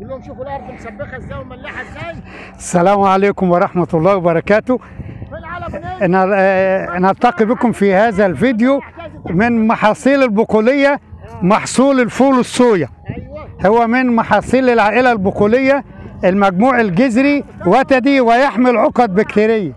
قول لهم شوفوا الارض مسبخه ازاي وملحه ازاي السلام عليكم ورحمة الله وبركاته في العالم منين أنا آه، نلتقي بكم في هذا الفيديو من محاصيل البقولية محصول الفول الصويا ايوه هو من محاصيل العائلة البقولية المجموع الجذري وتدي ويحمل عقد بكتيرية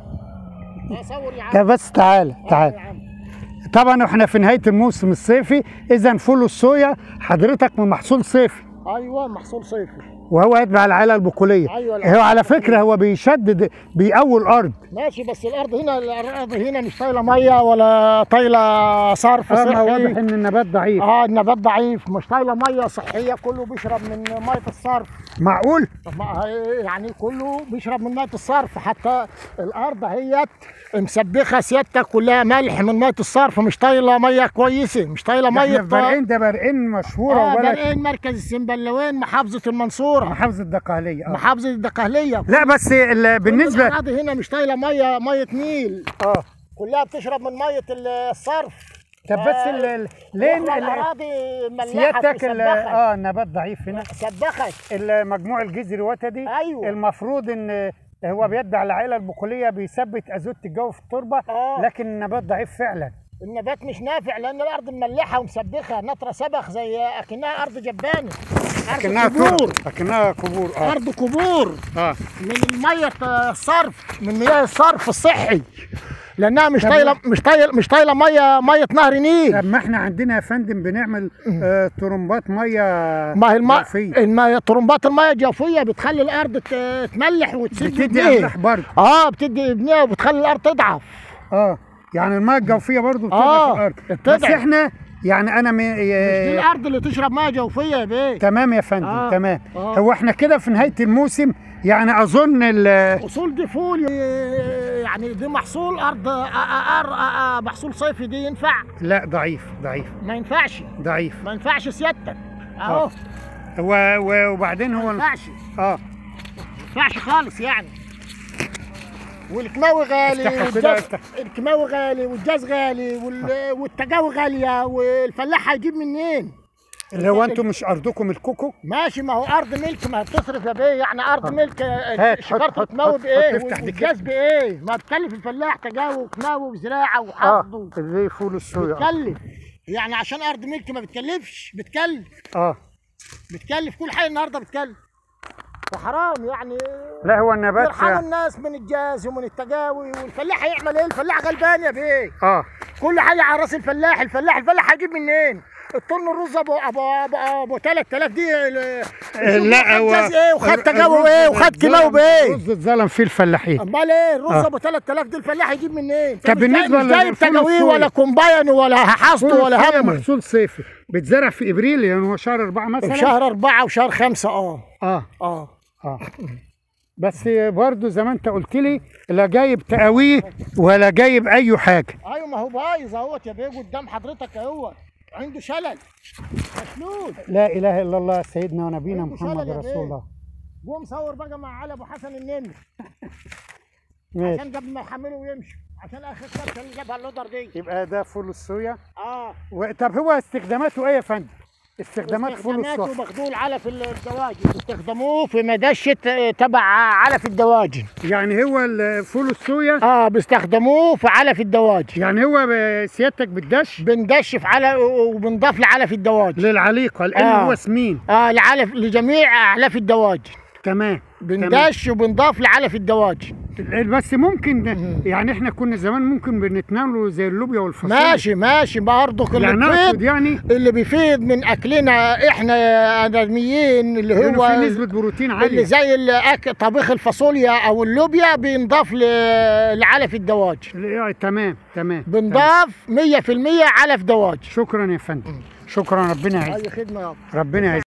اصور يا عم طب بس تعالى يا تعالى عم طبعا احنا في نهاية الموسم الصيفي إذا فول الصويا حضرتك من محصول صيفي ايوه محصول صيفي وهو يتبع العائلة البقولية أيوة، العائلة هو على فكرة هو بيشدد بيقوي الأرض ماشي بس الارض هنا الارض هنا مش طايله ميه ولا طايله صرف أما صحي واضح إن النبات ضعيف اه النبات ضعيف مش طايله ميه صحيه كله بيشرب من ميه الصرف معقول طب ما هي- يعني كله بيشرب من ميه الصرف حتى الارض اهيت مسبخه سيادتك كلها ملح من ميه الصرف مش طايله ميه كويسه مش طايله احنا ميه في برقين ده برقين مشهورة اه وبلد برقين مركز السنبلاوين محافظه المنصوره محافظة الدقهلية آه. محافظه الدقهليه لا بس ال- بالنسبة الاراضي هنا مش طايله ميه ميه نيل اه كلها بتشرب من ميه الصرف طب بس ال- ال- لين أخرى ال- الاراضي ملحت سيادتك ال- مسبخت اه النبات ضعيف هنا سبخت المجموع الجذري وتدي أيوة. المفروض ان هو بيتبع العائله البقوليه بيثبت ازوت الجو في التربه آه. لكن النبات ضعيف فعلا النبات مش نافع لان الارض مملحه ومسبخه نطره سبخ زي اكنها ارض جبانه ارض قبور لكنها قبور اه ارض قبور اه من الميه الصرف من مياه الصرف الصحي لانها مش طب طايله مش طايله مش طايله ميه ميه نهر نيل طب ما احنا عندنا يا فندم بنعمل آه طرمبات ميه ما هي الماء جوفية. الماء طرمبات الميه الجوفيه بتخلي الارض ت- تملح وتسد بتدي ابنها املاح برضه اه بتدي ابنها وبتخلي الارض تضعف اه يعني الميه الجوفيه برضه بتضعف آه، الارض بس بتضعف. احنا يعني انا م... مش دي الارض اللي تشرب ميه جوفيه يا بيه تمام يا فندم آه، تمام آه. هو احنا كده في نهايه الموسم يعني اظن ال- اصول دي فول يعني دي محصول ارض آه، آه، آه، آه، محصول صيفي دي ينفع لا ضعيف ضعيف ما ينفعش ضعيف ما ينفعش سيادتك اهو و... و... وبعدين ما هو ينفعش اه ما ينفعش خالص يعني والكيماوي غالي افتحها كده، والجاز افتح. الكيماوي غالي والجاز غالي وال... والتجاوي غاليه والفلاح هيجيب منين؟ اللي هو انتم مش ارضكم الكوكو ماشي ما هو ارض ملك ما بتصرف يا بيه يعني ارض ملك هات، شجره حط- الكيماوي حط- بايه حط، افتح دي والجاز بايه؟ ما بتكلف الفلاح تجاوي وكيماوي وزراعه وحصد زي فول الصويا بتكلف يعني عشان ارض ملك ما بتكلفش بتكلف اه بتكلف كل حاجه النهارده بتكلف وحرام يعني لا هو النبات يرحموا الناس من الجاز ومن التجاوي والفلاح هيعمل ايه؟ الفلاح غلبان يا بيه اه كل حاجه على راس الفلاح الفلاح الفلاح هيجيب منين؟ الطن الرز ابو ابو ابو, أبو 3000 دي ال- لا هو جاز ايه وخد الر- تجاوي الرز ايه وخد اتظلم- كيماوي بايه؟ الرز اتظلم فيه الفلاحين امال ايه الرز آه. ابو 3000 دي الفلاح هيجيب منين؟ طب مش جاي- بالنسبة مش جايب للفول تجاوي الصويا. ولا كومباين ولا فول حصته ولا الصويا همه محصول صيفي بيتزرع في ابريل يعني هو شهر اربعه مثلا في شهر أربعة وشهر خمسة اه اه اه اه بس برضه زي ما انت قلت لي لا جايب تقاويه ولا جايب اي حاجه ايوه ما هو بايظ اهوت يا بيه قدام حضرتك اهوت عنده شلل مشلول لا اله الا الله سيدنا ونبينا عنده محمد شلل يا رسول بيه. الله قوم صور بقى مع علي ابو حسن النمر ماشي عشان قبل ما يحملوا ويمشوا عشان اخر كابتن اللي جابها اللودر دي يبقى ده فول الصويا اه و... طب هو استخداماته ايه يا فندم؟ استخدامات فول استخداماته الصويا باخدوه علف الدواجن استخدموه في مدشة آه، تبع علف الدواجن يعني هو ال- فول الصويا اه بيستخدموه في علف الدواجن يعني هو ب- سيادتك بتدش بندش في علف وبنضاف لعلف الدواجن للعليقه لان آه. هو سمين اه لعلف لجميع اعلاف الدواجن تمام بندش وبنضاف لعلف الدواجن تمام. بس ممكن يعني احنا كنا زمان ممكن بنتناوله زي اللوبيا والفاصوليا ماشي ماشي برضه اللي يعني اقصد بيفيد يعني اللي بيفيد من اكلنا احنا ادميين اللي لانه هو في نسبه بروتين اللي عاليه زي الأك- طبيخ الفاصوليا او اللوبيا بينضاف ل- لعلف الدواجن آه، تمام تمام تمام. بنضاف 100% علف دواجن شكرا يا فندم شكرا ربنا يعز اي خدمه يابا ربنا يعز